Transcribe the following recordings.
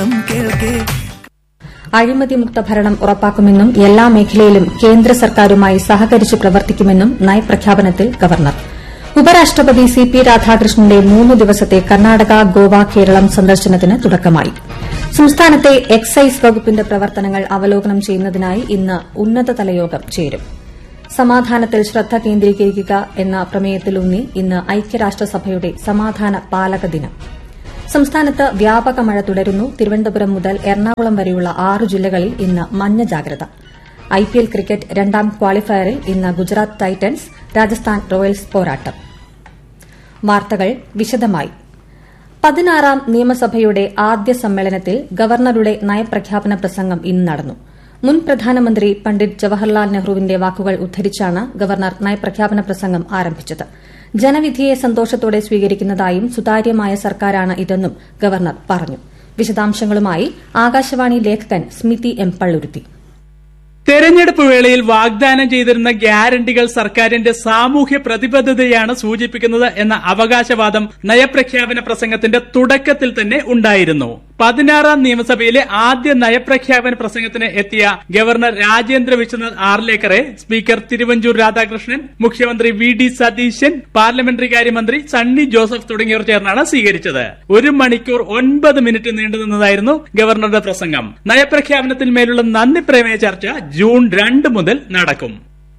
കേൾക്കേ അഴിമതിമുക്ത ഭരണം ഉറപ്പാക്കുമെന്നും എല്ലാ മേഖലയിലും കേന്ദ്ര സർക്കാരുമായി സഹകരിച്ച് പ്രവർത്തിക്കുമെന്നും നയപ്രഖ്യാപനത്തിൽ ഗവർണർ ഉപരാഷ്ട്രപതി സി പി രാധാകൃഷ്ണന്റെ മൂന്ന് ദിവസത്തെ കർണാടക ഗോവ കേരളം സന്ദർശനത്തിന് തുടക്കമായി സംസ്ഥാനത്തെ എക്സൈസ് വകുപ്പിന്റെ പ്രവർത്തനങ്ങൾ അവലോകനം ചെയ്യുന്നതിനായി ഇന്ന് ഉന്നതതല യോഗം ചേരും സമാധാനത്തിൽ ശ്രദ്ധ കേന്ദ്രീകരിക്കുക എന്ന പ്രമേയത്തിലൂന്നി ഇന്ന് ഐക്യരാഷ്ട്രസഭയുടെ സമാധാന പാലക ദിനം സംസ്ഥാനത്ത് വ്യാപക മഴ തുടരുന്നു തിരുവനന്തപുരം മുതൽ എറണാകുളം വരെയുള്ള ആറ് ജില്ലകളിൽ ഇന്ന് മഞ്ഞ ജാഗ്രത ഐപിഎൽ ക്രിക്കറ്റ് രണ്ടാം ക്വാളിഫയറിൽ ഇന്ന് ഗുജറാത്ത് ടൈറ്റൻസ് രാജസ്ഥാൻ റോയൽസ് പോരാട്ടം വാർത്തകൾ വിശദമായി പതിനാറാം നിയമസഭയുടെ ആദ്യ സമ്മേളനത്തിൽ ഗവർണറുടെ നയപ്രഖ്യാപന പ്രസംഗം ഇന്ന് നടന്നു മുൻ പ്രധാനമന്ത്രി പണ്ഡിറ്റ് ജവഹർലാൽ നെഹ്റുവിന്റെ വാക്കുകൾ ഉദ്ധരിച്ചാണ് ഗവർണർ നയപ്രഖ്യാപന പ്രസംഗം ആരംഭിച്ചത് ജനവിധിയെ സന്തോഷത്തോടെ സ്വീകരിക്കുന്നതായും സുതാര്യമായ സർക്കാരാണ് ഇതെന്നും ഗവർണർ പറഞ്ഞു വിശദാംശങ്ങളുമായി ആകാശവാണി ലേഖകൻ സ്മിതി എം പള്ളുരുത്തി തെരഞ്ഞെടുപ്പ് വേളയിൽ വാഗ്ദാനം ചെയ്തിരുന്ന ഗ്യാരണ്ടികൾ സർക്കാരിന്റെ സാമൂഹ്യ പ്രതിബദ്ധതയാണ് സൂചിപ്പിക്കുന്നത് എന്ന അവകാശവാദം നയപ്രഖ്യാപന പ്രസംഗത്തിന്റെ തുടക്കത്തിൽ തന്നെ ഉണ്ടായിരുന്നു പതിനാറാം നിയമസഭയിലെ ആദ്യ നയപ്രഖ്യാപന പ്രസംഗത്തിന് എത്തിയ ഗവർണർ രാജേന്ദ്ര വിശ്വനാഥ് ആർലേക്കറെ സ്പീക്കർ തിരുവഞ്ചൂർ രാധാകൃഷ്ണൻ മുഖ്യമന്ത്രി വി ഡി സതീശൻ പാർലമെന്ററി കാര്യമന്ത്രി സണ്ണി ജോസഫ് തുടങ്ങിയവർ ചേർന്നാണ് സ്വീകരിച്ചത് ഒരു മണിക്കൂർ ഒൻപത് മിനിറ്റ് നീണ്ടുനിന്നതായിരുന്നു ഗവർണറുടെ പ്രസംഗം നയപ്രഖ്യാപനത്തിൽ മേലുള്ള നന്ദി പ്രമേയ ചർച്ച ജൂൺ രണ്ട് മുതൽ നടക്കും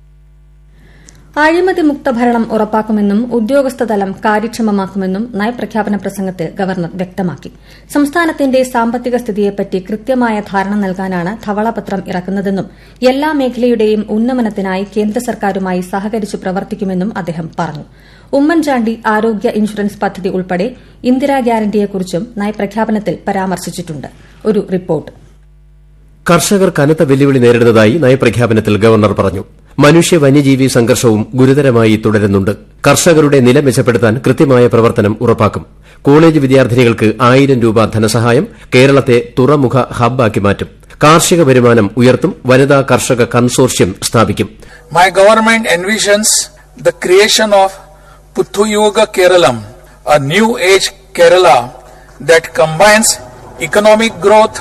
അഴിമതി മുക്ത ഭരണം ഉറപ്പാക്കുമെന്നും ഉദ്യോഗസ്ഥതലം കാര്യക്ഷമമാക്കുമെന്നും നയപ്രഖ്യാപന പ്രസംഗത്തിൽ ഗവർണർ വ്യക്തമാക്കി സംസ്ഥാനത്തിന്റെ സാമ്പത്തിക സ്ഥിതിയെപ്പറ്റി കൃത്യമായ ധാരണ നൽകാനാണ് ധവളപത്രം ഇറക്കുന്നതെന്നും എല്ലാ മേഖലയുടെയും ഉന്നമനത്തിനായി കേന്ദ്ര സർക്കാരുമായി സഹകരിച്ച് പ്രവർത്തിക്കുമെന്നും അദ്ദേഹം പറഞ്ഞു ഉമ്മൻചാണ്ടി ആരോഗ്യ ഇൻഷുറൻസ് പദ്ധതി ഉൾപ്പെടെ ഇന്ദിരാ ഗ്യാരണ്ടിയെക്കുറിച്ചും നയപ്രഖ്യാപനത്തിൽ പരാമർശിച്ചിട്ടുണ്ട് ഒരു റിപ്പോർട്ട് കർഷകർ കനത്ത വെല്ലുവിളി നേരിടുന്നതായി നയപ്രഖ്യാപനത്തിൽ ഗവർണർ പറഞ്ഞു മനുഷ്യ വന്യജീവി സംഘർഷവും ഗുരുതരമായി തുടരുന്നുണ്ട് കർഷകരുടെ നില മെച്ചപ്പെടുത്താൻ കൃത്യമായ പ്രവർത്തനം ഉറപ്പാക്കും കോളേജ് വിദ്യാർത്ഥിനികൾക്ക് ആയിരം രൂപ ധനസഹായം കേരളത്തെ തുറമുഖ ഹബ്ബാക്കി മാറ്റും കാർഷിക വരുമാനം ഉയർത്തും വനിതാ കർഷക കൺസോർഷ്യം സ്ഥാപിക്കും My government envisions the creation of Puthuyuga Keralam, a new age Kerala that combines economic growth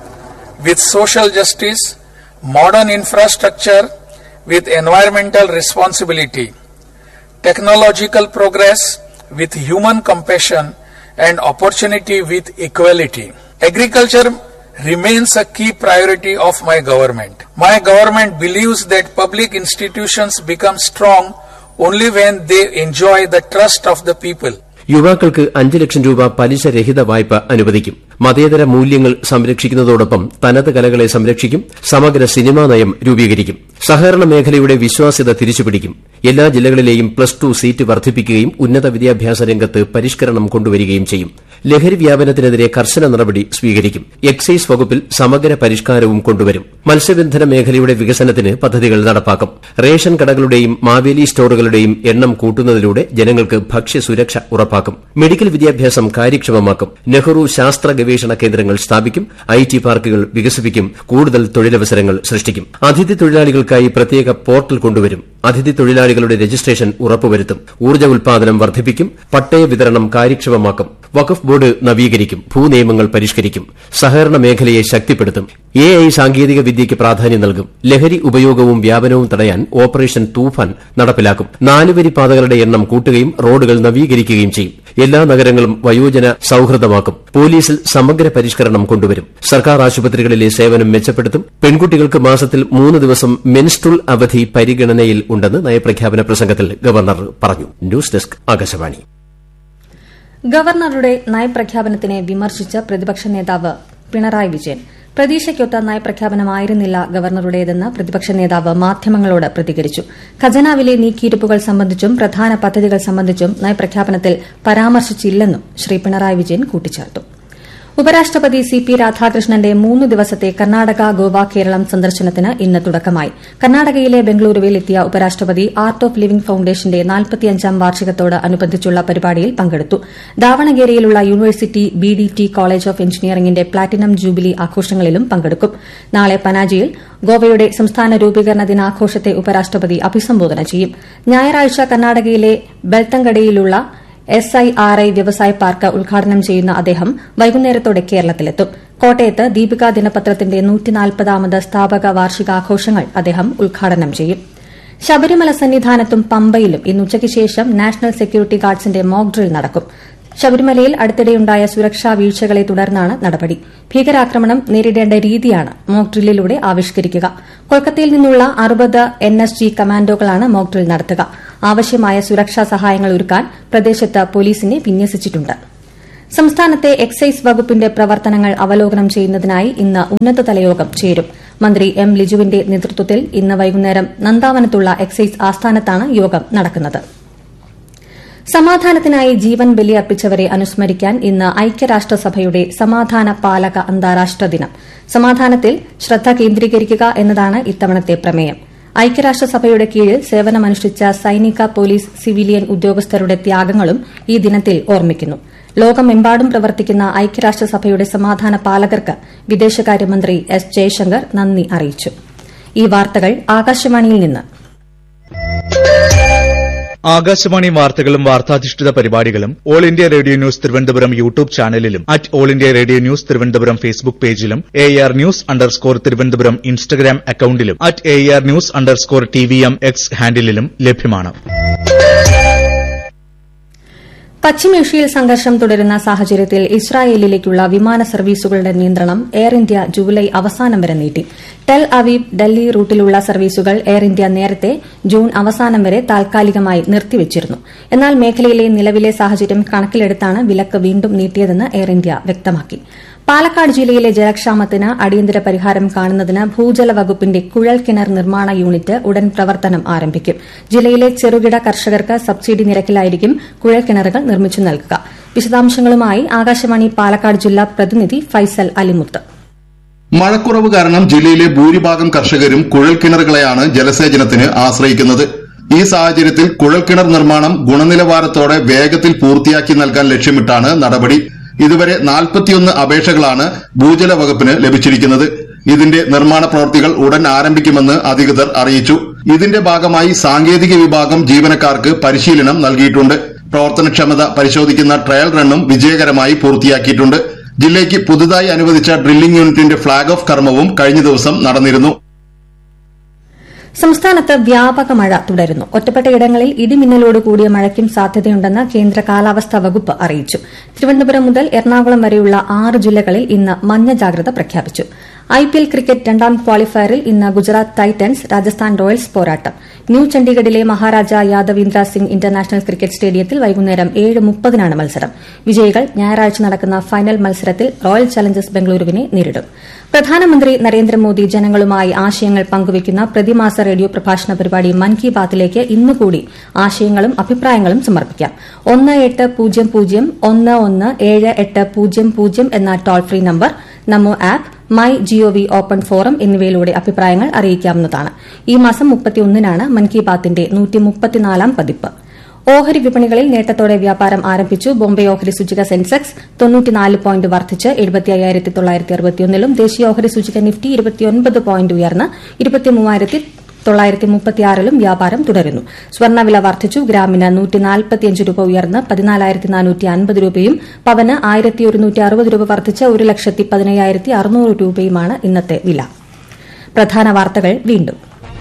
with social justice, modern infrastructure with environmental responsibility, technological progress with human compassion, and opportunity with equality. Agriculture remains a key priority of my government. My government believes that public institutions become strong only when they enjoy the trust of the people. യുവാക്കൾക്ക് അഞ്ച് ലക്ഷം രൂപ പലിശരഹിത വായ്പ അനുവദിക്കും മതേതര മൂല്യങ്ങൾ സംരക്ഷിക്കുന്നതോടൊപ്പം തനത് കലകളെ സംരക്ഷിക്കും സമഗ്ര സിനിമാ നയം രൂപീകരിക്കും സഹകരണ മേഖലയുടെ വിശ്വാസ്യത തിരിച്ചുപിടിക്കും എല്ലാ ജില്ലകളിലെയും പ്ലസ് ടു സീറ്റ് വർദ്ധിപ്പിക്കുകയും ഉന്നത വിദ്യാഭ്യാസ രംഗത്ത് പരിഷ്കരണം കൊണ്ടുവരികയും ചെയ്യും ലഹരി വ്യാപനത്തിനെതിരെ കർശന നടപടി സ്വീകരിക്കും എക്സൈസ് വകുപ്പിൽ സമഗ്ര പരിഷ്കാരവും കൊണ്ടുവരും മത്സ്യബന്ധന മേഖലയുടെ വികസനത്തിന് പദ്ധതികൾ നടപ്പാക്കും റേഷൻ കടകളുടെയും മാവേലി സ്റ്റോറുകളുടെയും എണ്ണം കൂട്ടുന്നതിലൂടെ ജനങ്ങൾക്ക് ഭക്ഷ്യസുരക്ഷ ഉറപ്പാക്കും മെഡിക്കൽ വിദ്യാഭ്യാസം കാര്യക്ഷമമാക്കും നെഹ്റു ശാസ്ത്ര ഗവേഷണ കേന്ദ്രങ്ങൾ സ്ഥാപിക്കും ഐ ടി പാർക്കുകൾ വികസിപ്പിക്കും കൂടുതൽ തൊഴിലവസരങ്ങൾ സൃഷ്ടിക്കും അതിഥി തൊഴിലാളികൾക്കായി പ്രത്യേക പോർട്ടൽ കൊണ്ടുവരും അതിഥി തൊഴിലാളികളുടെ രജിസ്ട്രേഷൻ ഉറപ്പുവരുത്തും ഊർജ്ജ ഉൽപാദനം വർദ്ധിപ്പിക്കും പട്ടയ വിതരണം കാര്യക്ഷമമാക്കും വഖഫ് ബോർഡ് നവീകരിക്കും ഭൂനിയമങ്ങൾ പരിഷ്കരിക്കും സഹകരണ മേഖലയെ ശക്തിപ്പെടുത്തും എ ഐ സാങ്കേതിക വിദ്യയ്ക്ക് പ്രാധാന്യം നൽകും ലഹരി ഉപയോഗവും വ്യാപനവും തടയാൻ ഓപ്പറേഷൻ തൂഫാൻ നടപ്പിലാക്കും നാലുവരി പാതകളുടെ എണ്ണം കൂട്ടുകയും റോഡുകൾ നവീകരിക്കുകയും ചെയ്യും എല്ലാ നഗരങ്ങളും വയോജന സൌഹൃദമാക്കും പോലീസിൽ സമഗ്ര പരിഷ്കരണം കൊണ്ടുവരും സർക്കാർ ആശുപത്രികളിലെ സേവനം മെച്ചപ്പെടുത്തും പെൺകുട്ടികൾക്ക് മാസത്തിൽ മൂന്ന് ദിവസം മെൻസ്ട്രുൽ അവധി പരിഗണനയിൽ ഉണ്ടെന്ന് നയപ്രഖ്യാപന പ്രസംഗത്തിൽ ഗവർണർ പറഞ്ഞു ന്യൂസ് ഡെസ്ക് ആകാശവാണി ഗവർണറുടെ നയപ്രഖ്യാപനത്തിനെ വിമർശിച്ച് പ്രതിപക്ഷ നേതാവ് പിണറായി വിജയൻ പ്രതീക്ഷയ്ക്കൊത്ത നയപ്രഖ്യാപനമായിരുന്നില്ല ഗവർണറുടേതെന്ന് പ്രതിപക്ഷ നേതാവ് മാധ്യമങ്ങളോട് പ്രതികരിച്ചു ഖജനാവിലെ നീക്കിയിരുപ്പുകൾ സംബന്ധിച്ചും പ്രധാന പദ്ധതികൾ സംബന്ധിച്ചും നയപ്രഖ്യാപനത്തിൽ പരാമർശിച്ചില്ലെന്നും ശ്രീ പിണറായി വിജയൻ കൂട്ടിച്ചേർത്തു ഉപരാഷ്ട്രപതി സി പി രാധാകൃഷ്ണന്റെ മൂന്ന് ദിവസത്തെ കർണാടക ഗോവ കേരളം സന്ദർശനത്തിന് ഇന്ന് തുടക്കമായി കർണാടകയിലെ ബംഗളൂരുവിൽ എത്തിയ ഉപരാഷ്ട്രപതി ആർട്ട് ഓഫ് ലിവിംഗ് ഫൌണ്ടേഷന്റെ നാൽപ്പത്തിയഞ്ചാം വാർഷികത്തോട് അനുബന്ധിച്ചുള്ള പരിപാടിയിൽ പങ്കെടുത്തു ദാവണഗേരയിലുള്ള university B D T college of എഞ്ചിനീയറിംഗിന്റെ പ്ലാറ്റിനം ജൂബിലി ആഘോഷങ്ങളിലും പങ്കെടുക്കും നാളെ പനാജിയിൽ ഗോവയുടെ സംസ്ഥാന രൂപീകരണ ദിനാഘോഷത്തെ ഉപരാഷ്ട്രപതി അഭിസംബോധന ചെയ്യും ഞായറാഴ്ച കർണാടകയിലെ ബെൽത്തങ്കടയിലുള്ള എസ് ഐ ആർ ഐ വ്യവസായ പാർക്ക് ഉദ്ഘാടനം ചെയ്യുന്ന അദ്ദേഹം വൈകുന്നേരത്തോടെ കേരളത്തിലെത്തും കോട്ടയത്ത് ദീപിക ദിനപത്രത്തിന്റെ നൂറ്റിനാൽപ്പതാമത് സ്ഥാപക വാർഷികാഘോഷങ്ങൾ അദ്ദേഹം ഉദ്ഘാടനം ചെയ്യും ശബരിമല സന്നിധാനത്തും പമ്പയിലും ഇന്ന് ഉച്ചയ്ക്ക് ശേഷം നാഷണൽ സെക്യൂരിറ്റി ഗാർഡ്സിന്റെ മോക്ക് ഡ്രിൽ നടക്കും ശബരിമലയിൽ അടുത്തിടെയുണ്ടായ സുരക്ഷാ വീഴ്ചകളെ തുടർന്നാണ് നടപടി ഭീകരാക്രമണം നേരിടേണ്ട രീതിയാണ് മോക്ക് ഡ്രില്ലിലൂടെ ആവിഷ്കരിക്കുക കൊൽക്കത്തയിൽ നിന്നുള്ള അറുപത് എൻ എസ് ജി കമാൻഡോകളാണ് മോക്ക് ഡ്രിൽ നടത്തുക ആവശ്യമായ സുരക്ഷാ സഹായങ്ങൾ ഒരുക്കാൻ പ്രദേശത്ത് പോലീസിനെ വിന്യസിച്ചിട്ടുണ്ട് സംസ്ഥാനത്തെ എക്സൈസ് വകുപ്പിന്റെ പ്രവർത്തനങ്ങൾ അവലോകനം ചെയ്യുന്നതിനായി ഇന്ന് ഉന്നതതല യോഗം ചേരും മന്ത്രി എം ലിജുവിന്റെ നേതൃത്വത്തിൽ ഇന്ന് വൈകുന്നേരം നന്ദാവനത്തുള്ള എക്സൈസ് ആസ്ഥാനത്താണ് യോഗം നടക്കുന്നത് സമാധാനത്തിനായി ജീവൻ ബലിയർപ്പിച്ചവരെ അനുസ്മരിക്കാൻ ഇന്ന് ഐക്യരാഷ്ട്രസഭയുടെ സമാധാന പാലക അന്താരാഷ്ട്ര ദിനം സമാധാനത്തിൽ ശ്രദ്ധ കേന്ദ്രീകരിക്കുക എന്നതാണ് ഇത്തവണത്തെ പ്രമേയം ഐക്യരാഷ്ട്രസഭയുടെ കീഴിൽ സേവനമനുഷ്ഠിച്ച സൈനിക പോലീസ് സിവിലിയൻ ഉദ്യോഗസ്ഥരുടെ ത്യാഗങ്ങളും ഈ ദിനത്തിൽ ഓർമ്മിക്കുന്നു ലോകമെമ്പാടും പ്രവർത്തിക്കുന്ന ഐക്യരാഷ്ട്രസഭയുടെ സമാധാന പാലകർക്ക് വിദേശകാര്യമന്ത്രി എസ് ജയശങ്കർ നന്ദി അറിയിച്ചു ഈ വാർത്തകൾ ആകാശവാണിയിൽ നിന്ന് ആകാശവാണി വാർത്തകളും വാർത്താധിഷ്ഠിത പരിപാടികളും all India radio news Thiruvananthapuram YouTube ചാനലിലും at all India radio news Thiruvananthapuram Facebook പേജിലും A R news underscore Thiruvananthapuram Instagram അക്കൌണ്ടിലും at A R news underscore T V M X ഹാൻഡിലും ലഭ്യമാണ് പശ്ചിമേഷ്യയിൽ സംഘർഷം തുടരുന്ന സാഹചര്യത്തിൽ ഇസ്രായേലിലേക്കുള്ള വിമാന സർവീസുകളുടെ നിയന്ത്രണം എയർ ഇന്ത്യ ജൂലൈ അവസാനം വരെ നീട്ടി ടെൽ അവീവ് ഡൽഹി റൂട്ടിലുള്ള സർവീസുകൾ എയർ ഇന്ത്യ നേരത്തെ ജൂൺ അവസാനം വരെ താൽക്കാലികമായി നിർത്തിവച്ചിരുന്നു എന്നാൽ മേഖലയിലെ നിലവിലെ സാഹചര്യം കണക്കിലെടുത്താണ് വിലക്ക് വീണ്ടും നീട്ടിയതെന്ന് എയർ ഇന്ത്യ വ്യക്തമാക്കി പാലക്കാട് ജില്ലയിലെ ജലക്ഷാമത്തിന് അടിയന്തര പരിഹാരം കാണുന്നതിന് ഭൂജല വകുപ്പിന്റെ കുഴൽ കിണർ നിർമ്മാണ യൂണിറ്റ് ഉടൻ പ്രവർത്തനം ആരംഭിക്കും ജില്ലയിലെ ചെറുകിട കർഷകർക്ക് സബ്സിഡി നിരക്കിലായിരിക്കും കുഴൽ കിണറുകൾ നിർമ്മിച്ചു നൽകുക വിശദാംശങ്ങളുമായി ആകാശവാണി പാലക്കാട് ജില്ലാ പ്രതിനിധി ഫൈസൽ അലിമുത്ത് മഴക്കുറവ് കാരണം ജില്ലയിലെ ഭൂരിഭാഗം കർഷകരും കുഴൽക്കിണറുകളെയാണ് ജലസേചനത്തിന് ആശ്രയിക്കുന്നത് ഈ സാഹചര്യത്തിൽ കുഴൽക്കിണർ നിർമ്മാണം ഗുണനിലവാരത്തോടെ വേഗത്തിൽ പൂർത്തിയാക്കി നൽകാൻ ലക്ഷ്യമിട്ടാണ് നടപടി ഇതുവരെ നാൽപ്പത്തിയൊന്ന് അപേക്ഷകളാണ് ഭൂജല വകുപ്പിന് ലഭിച്ചിരിക്കുന്നത് ഇതിന്റെ നിർമ്മാണ പ്രവൃത്തികൾ ഉടൻ ആരംഭിക്കുമെന്ന് അധികൃതർ അറിയിച്ചു ഇതിന്റെ ഭാഗമായി സാങ്കേതിക വിഭാഗം ജീവനക്കാർക്ക് പരിശീലനം നൽകിയിട്ടുണ്ട് പ്രവർത്തനക്ഷമത പരിശോധിക്കുന്ന ട്രയൽ റണ്ണും വിജയകരമായി പൂർത്തിയാക്കിയിട്ടുണ്ട് ജില്ലയ്ക്ക് പുതുതായി അനുവദിച്ച ഡ്രില്ലിംഗ് യൂണിറ്റിന്റെ ഫ്ളാഗ് ഓഫ് കർമ്മവും കഴിഞ്ഞ ദിവസം നടന്നിരുന്നു സംസ്ഥാനത്ത് വ്യാപക മഴ തുടരുന്നു ഒറ്റപ്പെട്ടയിടങ്ങളിൽ ഇടിമിന്നലോട് കൂടിയ മഴയ്ക്കും സാധ്യതയുണ്ടെന്ന് കേന്ദ്ര കാലാവസ്ഥാ വകുപ്പ് അറിയിച്ചു തിരുവനന്തപുരം മുതൽ എറണാകുളം വരെയുള്ള ആറ് ജില്ലകളിൽ ഇന്ന് മഞ്ഞ ജാഗ്രത പ്രഖ്യാപിച്ചു ഐപിഎൽ ക്രിക്കറ്റ് രണ്ടാം ക്വാളിഫയറിൽ ഇന്ന് ഗുജറാത്ത് ടൈറ്റൻസ് രാജസ്ഥാൻ റോയൽസ് പോരാട്ടം ന്യൂ ചണ്ഡീഗഡിലെ മഹാരാജ യാദവീന്ദ്ര സിംഗ് ഇന്റർനാഷണൽ ക്രിക്കറ്റ് സ്റ്റേഡിയത്തിൽ വൈകുന്നേരം ഏഴ് മുപ്പതിനാണ് മത്സരം വിജയികൾ ഞായറാഴ്ച നടക്കുന്ന ഫൈനൽ മത്സരത്തിൽ റോയൽ ചലഞ്ചേഴ്സ് ബംഗളൂരുവിനെ നേരിടും പ്രധാനമന്ത്രി നരേന്ദ്രമോദി ജനങ്ങളുമായി ആശയങ്ങൾ പങ്കുവയ്ക്കുന്ന പ്രതിമാസ റേഡിയോ പ്രഭാഷണ പരിപാടി മൻ കി ബാത്തിലേക്ക് ഇന്നുകൂടി ആശയങ്ങളും അഭിപ്രായങ്ങളും സമർപ്പിക്കാം ഒന്ന് എട്ട് പൂജ്യം പൂജ്യം ഒന്ന് ഒന്ന് ഏഴ് എട്ട് പൂജ്യം പൂജ്യം എന്ന toll free number Namo app my G O V open forum എന്നിവയിലൂടെ അഭിപ്രായങ്ങൾ അറിയിക്കാവുന്നതാണ് ഈ മാസം മുപ്പത്തിയൊന്നിനാണ് മൻ കി ബാത്തിന്റെ നൂറ്റിമുപ്പത്തിനാലാം പതിപ്പ് ഓഹരി വിപണികളിൽ നേട്ടത്തോടെ വ്യാപാരം ആരംഭിച്ചു ബോംബെ ഓഹരി സൂചിക സെൻസെക്സ് തൊണ്ണൂറ്റിനാല് പോയിന്റ് വർദ്ധിച്ച് എഴുപത്തി അയ്യായിരത്തി തൊള്ളായിരത്തി അറുപത്തിയൊന്നിലും ദേശീയ ഓഹരി സൂചിക നിഫ്റ്റി ഇരുപത്തിയൊൻപത് പോയിന്റ് ഉയർന്ന് ഇരുപത്തിമൂവായിരത്തി തൊള്ളായിരത്തി മുപ്പത്തിയാറിലും വ്യാപാരം തുടരുന്നു സ്വർണ്ണവില വർദ്ധിച്ചു ഗ്രാമിന് നൂറ്റി നാൽപ്പത്തിയഞ്ച് രൂപ ഉയർന്ന് പതിനാലായിരത്തി നാനൂറ്റി അൻപത് രൂപയും പവന് ആയിരത്തി ഒരുന്നൂറ്റി അറുപത് രൂപ വർദ്ധിച്ച് ഒരു ലക്ഷത്തി പതിനയ്യായിരത്തി അറുന്നൂറ് രൂപയുമാണ് ഇന്നത്തെ വില പ്രധാന വാർത്തകൾ വീണ്ടും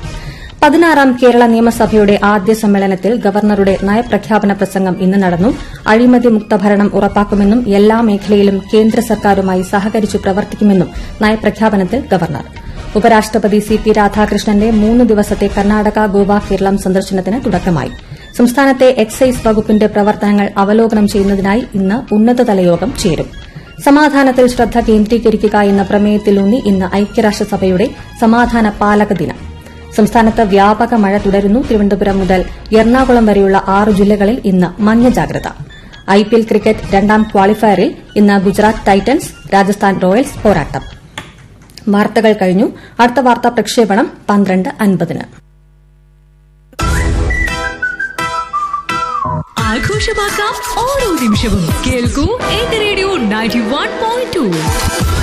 പതിനാറാം കേരള നിയമസഭയുടെ ആദ്യ സമ്മേളനത്തിൽ ഗവർണറുടെ നയപ്രഖ്യാപന പ്രസംഗം ഇന്ന് നടന്നു അഴിമതി മുക്ത ഭരണം ഉറപ്പാക്കുമെന്നും എല്ലാ മേഖലയിലും കേന്ദ്ര സർക്കാരുമായി സഹകരിച്ചു പ്രവർത്തിക്കുമെന്നും നയപ്രഖ്യാപനത്തിൽ ഗവർണർ ഉപരാഷ്ട്രപതി സി പി രാധാകൃഷ്ണന്റെ മൂന്ന് ദിവസത്തെ കർണാടക ഗോവ കേരളം സന്ദർശനത്തിന് തുടക്കമായി സംസ്ഥാനത്തെ എക്സൈസ് വകുപ്പിന്റെ പ്രവർത്തനങ്ങൾ അവലോകനം ചെയ്യുന്നതിനായി ഇന്ന് ഉന്നതതല യോഗം ചേരും സമാധാനത്തിൽ ശ്രദ്ധ കേന്ദ്രീകരിക്കുക എന്ന പ്രമേയത്തിലൂന്നി ഇന്ന് ഐക്യരാഷ്ട്രസഭയുടെ സമാധാന പാലക ദിനം സംസ്ഥാനത്ത് വ്യാപക മഴ തുടരുന്നു തിരുവനന്തപുരം മുതൽ എറണാകുളം വരെയുള്ള ആറ് ജില്ലകളിൽ ഇന്ന് മഞ്ഞ ജാഗ്രത ഐപിഎൽ ക്രിക്കറ്റ് രണ്ടാം ക്വാളിഫയറിൽ ഇന്ന് ഗുജറാത്ത് ടൈറ്റൻസ് രാജസ്ഥാൻ റോയൽസ് പോരാട്ടം വാർത്തകൾ കഴിഞ്ഞു അടുത്ത വാർത്താ പ്രക്ഷേപണം പന്ത്രണ്ട് അൻപതിന് ആഘോഷമാക്കാം ഓരോ നിമിഷവും കേൾക്കൂ എന്റെ radio ninety one point to